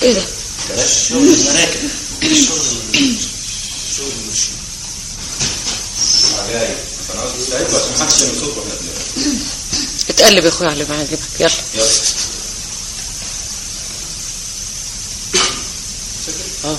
ايه ده بلاش شغل المراكب الشغل شغل المشي عجايب انا عاوز استعد عشان ما حدش يعمل صوت واحنا بنلعب اتقلب يا اخويا على اللي معاك يلا يلا اه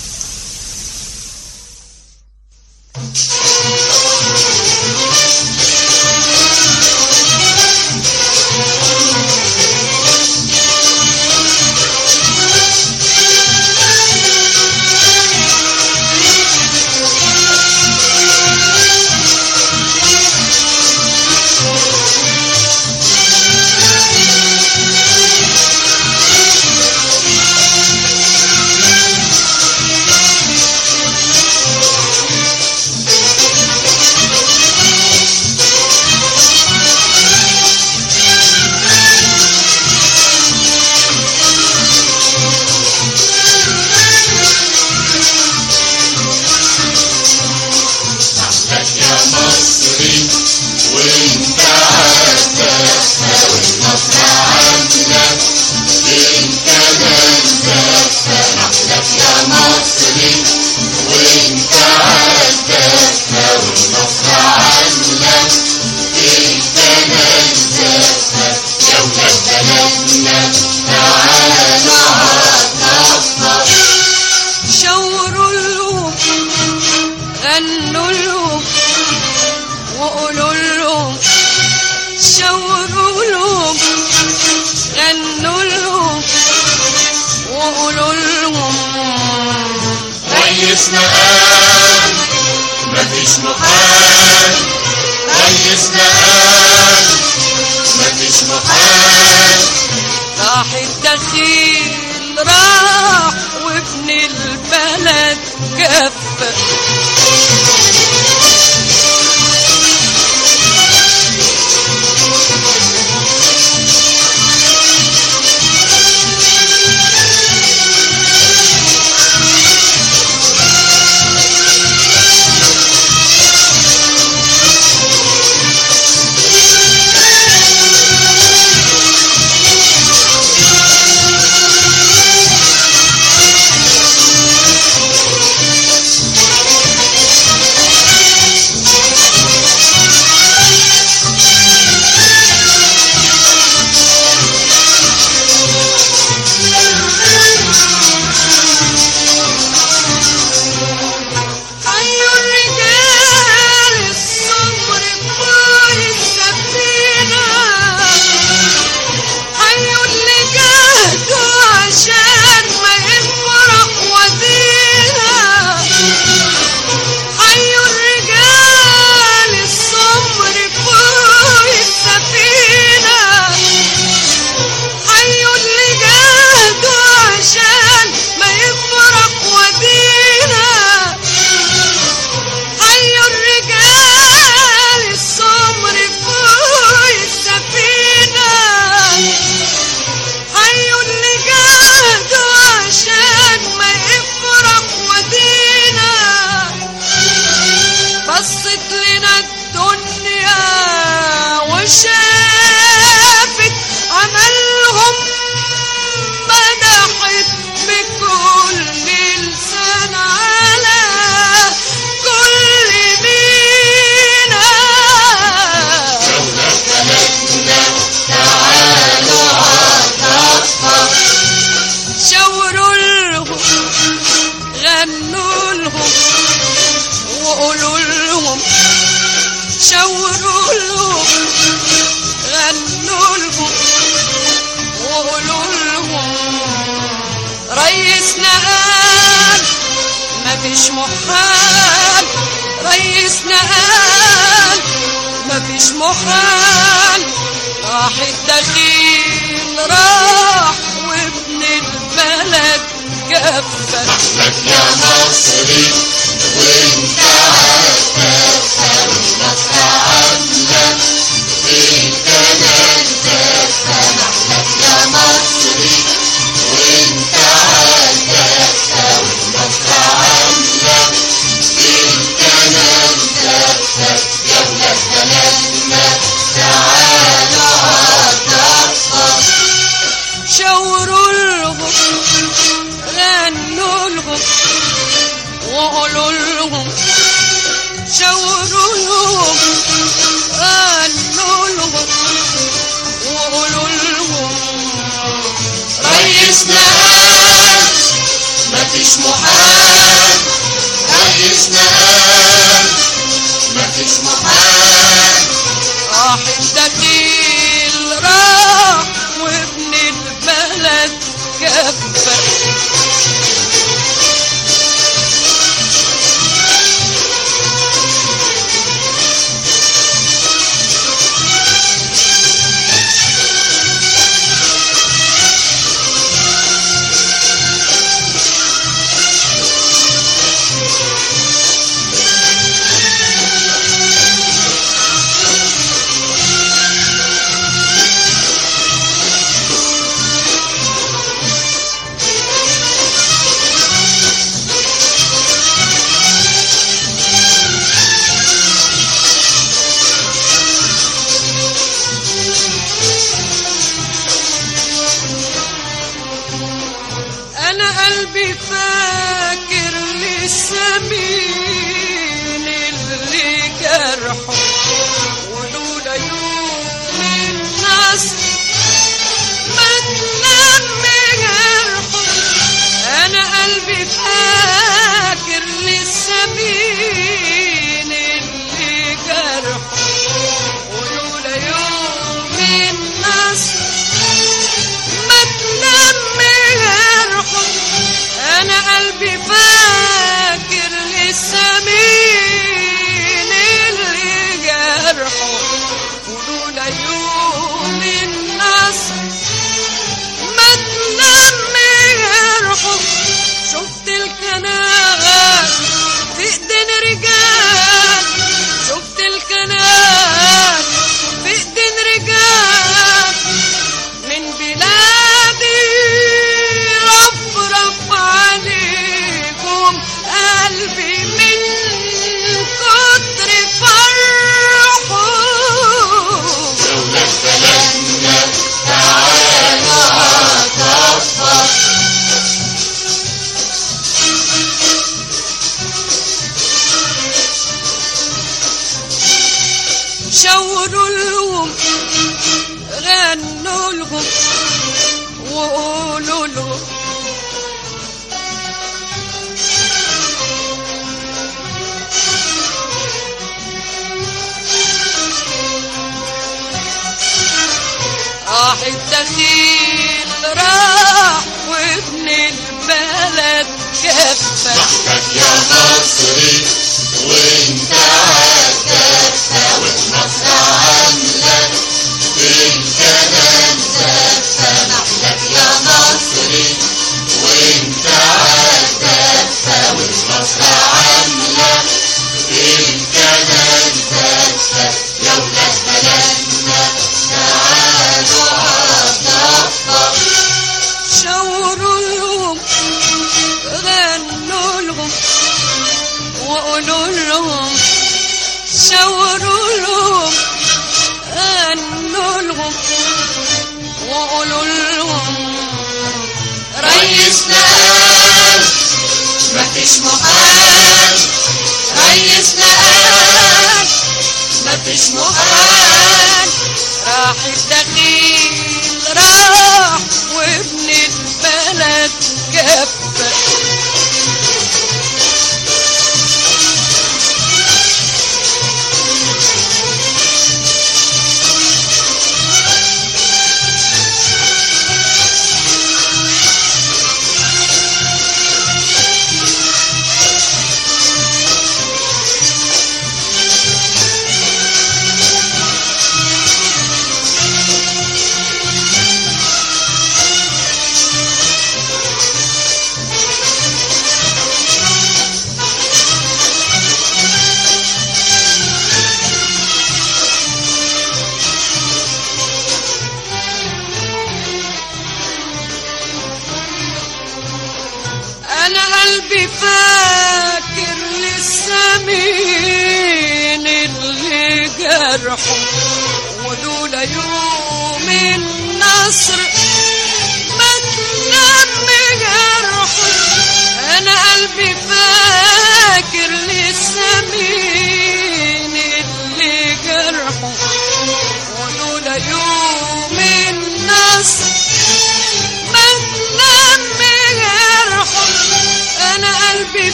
شوروا لهم غنوا لهم وقولوا لهم شوروا لهم غنوا لهم وقولوا لهم ريسنا قال مفيش محال ريسنا قال مفيش محال راح الدخيل راح وابن البلد كف أيها الرجال الصبر بطول السفينة أيها اللي جهدوا عشان ما يفرح ودينا أيها الرجال الصبر بطول السفينة أيها اللي جهدوا عشان ما يفرح ودينا أيها الرجال السمر فوق السفينة أيها اللي جهدوا عشان ما يفرح ودينا بصت لنا الدنيا وشافت عملهم مدحت بكل لسان على كل مينا شاوروا لهم غنوا لهم وقولوا لهم شاوروا لهم غنوا لهم وقولوا لهم ريسنا قال مفيش محال ريسنا قال مفيش محال راح الدخيل راح وابن البلد كفت لك يا مصري وانت عارفة والمصر عاملة في كمان سمح لك يا مصري وانت عارفة والمصر عاملة في كمان سمح يا ولاد بلدنا تعالوا عالضفة شاوروا لهم ريسنا قال مفيش محال ريسنا قال مفيش محال راح الدخيل راح وابن البلد كفر انا قلبي فاكر لسه مين اللي جرحه ولولا يوم النصر ما تلم جرحه انا قلبي فاكر لسه مين اللي جرحه ولولا يوم النصر ما تلم جرحه انا قلبي فاكر لسه مين اللي جرحه ولولا يوم النصر ما تلم جرحه شفت الكنال في ايدين رجال شفت الكنال في ايدين رجال من بلادي رفرف عليكم قلبي من كتر فرحه لولا بلدنا تعالوا عطفة شاوروا لهم غنوا لهم وقولوا لهم راح الدخيل راح وابن البلد كفى بختك يا مصري وانت عالدفة والمصر عاملة بالكلام زفة محلك يا مصري وانت عالدفة والمصر عاملة بالكلام زفة لولا بلدنا تعالوا عالضفة شاوروا لهم غنوا لهم وقولوا لهم شاوروا لهم غنوا لهم وقولوا لهم ريسنا قال مفيش محال ريسنا قال مفيش محال راح الدخيل راح وابن البلد كفى انا قلبي فاكر لسه مين اللي جرحه ولولا يوم النصر ما تلم جرحه انا قلبي فاكر لسه مين اللي جرحه ولولا يوم النصر ما تلم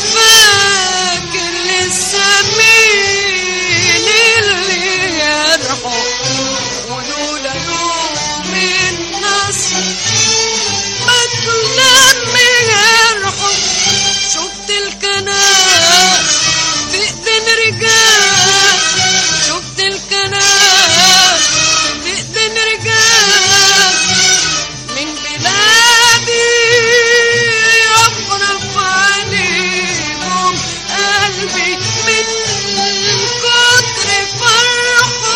فاكر لسه مين اللي يرحم ولولا يوم النصر ما تلم يرحم شفت الكنار في ايدين رجال شفت الكنار في ايدين رجال من بلادي يفرق عليهم قلبي من كتر فرحه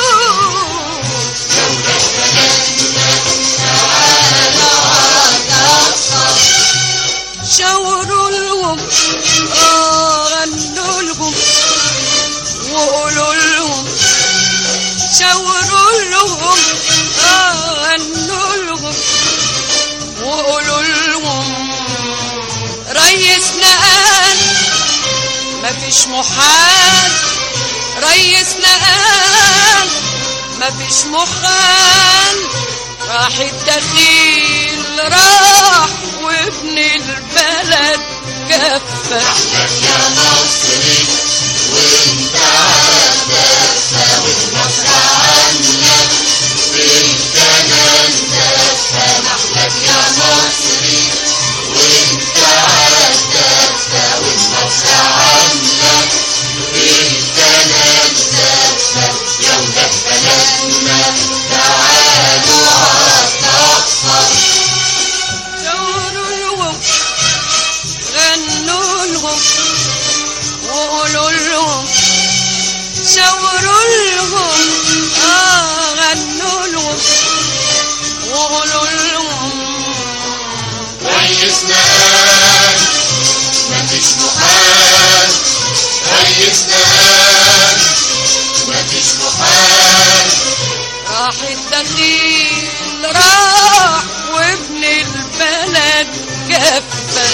شاوروا لهم آه غنوا لهم وقولوا لهم شاوروا لهم آه غنوا لهم وقولوا لهم ريسنا قال مفيش محال ريسنا قال مفيش محال راح الدخيل راح وابن البلد كفى يا مصري وانت عالدفة والنصر عنك بالكلام دفة محلك يا مصري وانت عالدفة والنصر عنك بالكلام دفة يا ولاد بلدنا تعالوا عالطفة شاوروا لهم غنوا لهم وقولوا لهم شاوروا لهم اه غنوا لهم وقولوا لهم ريسنا قال مفيش محال ريسنا قال مفيش محال راح الدخيل راح وابن البلد كفى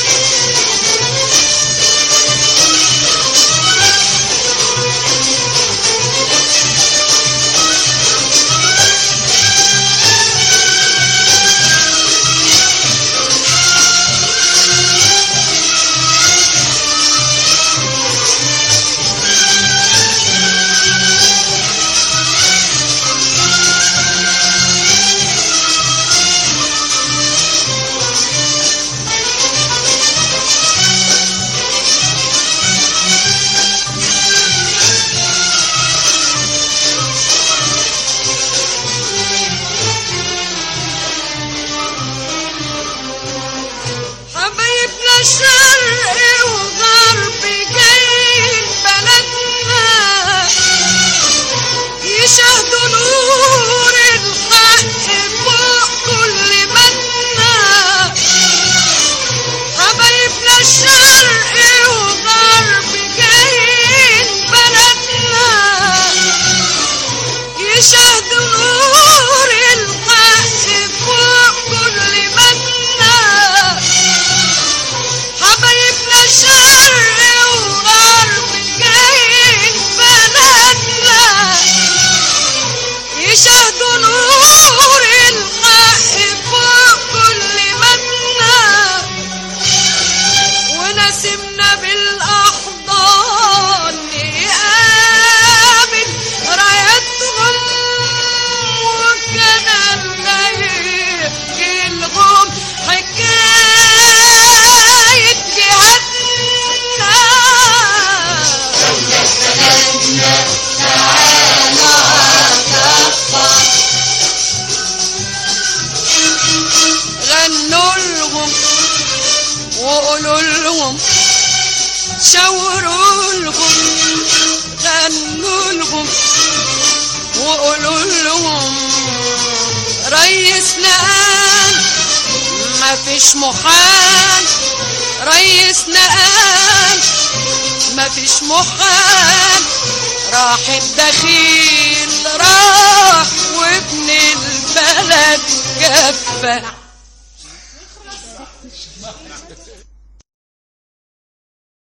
حبايبنا شرق وغرب جايين بلدنا يشهدوا نور الحق فوق كل منا حبايبنا شرق وغرب جايين بلدنا يشهدوا نور الحق فوق كل منا حبايبنا شرق وغرب جايين بلدنا يشهدوا نور الحق فوق كل منا ونسمنا بالأحضان نقابل رايتهم وكان الليل لهم حكاية جهادنا بلدنا تعالوا عالطفة غنوا لهم وقولوا لهم شاوروا لهم غنوا لهم وقولوا لهم ريسنا قال مفيش محال ريسنا قال مفيش محال راح الدخيل راح وابن البلد كفى